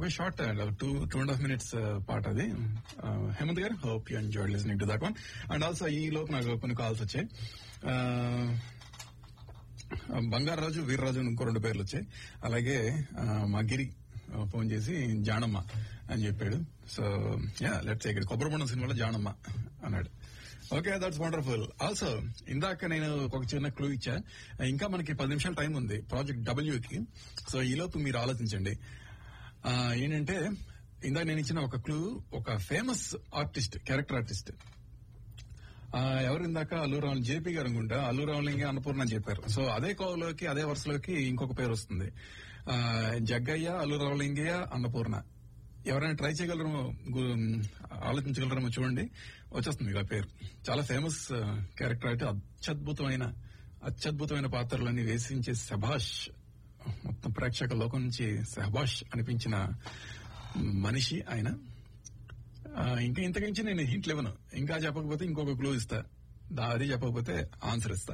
very short two two and half minutes పాట అది Uh, Hemant garu hope you enjoy listening to that one and also ఈ లోపు నాకు కొన్ని కాల్స్ వచ్చాయి Uh, బంగారాజు వీర్రాజు అని ఇంకో రెండు పేర్లు వచ్చాయి అలాగే ఆ, మా గిరి ఆ, ఫోన్ చేసి జానమ్మ అని చెప్పాడు సో యా లెట్స్ ఇక్కడ కొబ్బరిబొండం సినిమాలో జానమ్మ అన్నాడు ఓకే దట్స్ వండర్ఫుల్ ఆల్సో ఇందాక నేను ఒక చిన్న క్లూ ఇచ్చా ఇంకా మనకి పది నిమిషాల టైం ఉంది ప్రాజెక్ట్ డబ్ల్యూకి సో ఈలోపు మీరు ఆలోచించండి ఆ, ఏంటంటే ఇందాక నేను ఇచ్చిన ఒక క్లూ ఒక ఫేమస్ ఆర్టిస్ట్ క్యారెక్టర్ ఆర్టిస్ట్ ఆ, ఎవరు ఇందాక అల్లు రావులు జేపీ గారు అనుకుంటా అల్లు రావులింగే అన్నపూర్ణ అని చెప్పారు సో అదే కోవలోకి అదే వరుసలోకి ఇంకొక పేరు వస్తుంది ఆ, జగ్గయ్య అల్లు రావులింగయ్య అన్నపూర్ణ ఎవరైనా ట్రై చేయగలరు ఆలోచించగలరేమో చూడండి వచ్చేస్తుంది మీకు ఆ పేరు చాలా ఫేమస్ క్యారెక్టర్ అయితే అత్యద్భుతమైన అత్యద్భుతమైన పాత్రలన్నీ వేసించే సభాష్ మొత్తం ప్రేక్షక లోకం నుంచి సహబాష్ అనిపించిన మనిషి ఆయన ఆ, ఇంకా ఇంతకించి నేను హింట్లు ఇవ్వను ఇంకా చెప్పకపోతే ఇంకొక క్లూ ఇస్తా దా- అది చెప్పకపోతే ఆన్సర్ ఇస్తా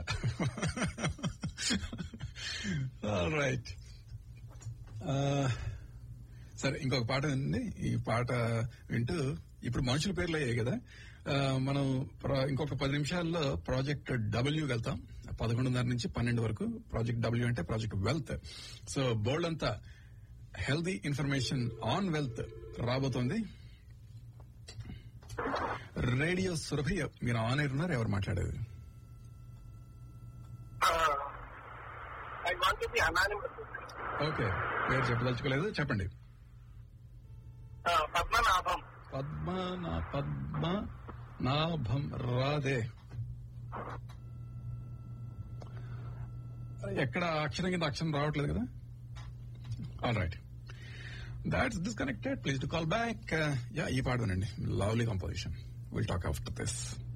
రైట్ సరే ఇంకొక పాట ఉంది ఈ పాట వింటూ ఇప్పుడు మనుషుల పేర్లు అయ్యాయి కదా ఆ, మనం ప్ర- ఇంకొక పది నిమిషాల్లో ప్రాజెక్ట్ డబ్ల్యూ వెళ్తాం పదకొండున్నర నుంచి పన్నెండు వరకు ప్రాజెక్ట్ డబ్ల్యూ అంటే ప్రాజెక్ట్ వెల్త్ సో బోల్డ్ అంతా హెల్దీ ఇన్ఫర్మేషన్ ఆన్ వెల్త్ రాబోతోంది రేడియో సురభి మీరు ఆన్ ఎయిర్ ఉన్నారు ఎవరు మాట్లాడేది I want to be anonymous okay పేరు చెప్పదలుచుకోలేదు చెప్పండి పద్మనాభం పద్మ నా పద్మ నాభం రాదే ఎక్కడ అక్షరం కింద అక్షరం రావట్లేదు కదా all right that's disconnected please to call back ya ఈ పాట వినండి lovely composition will talk after this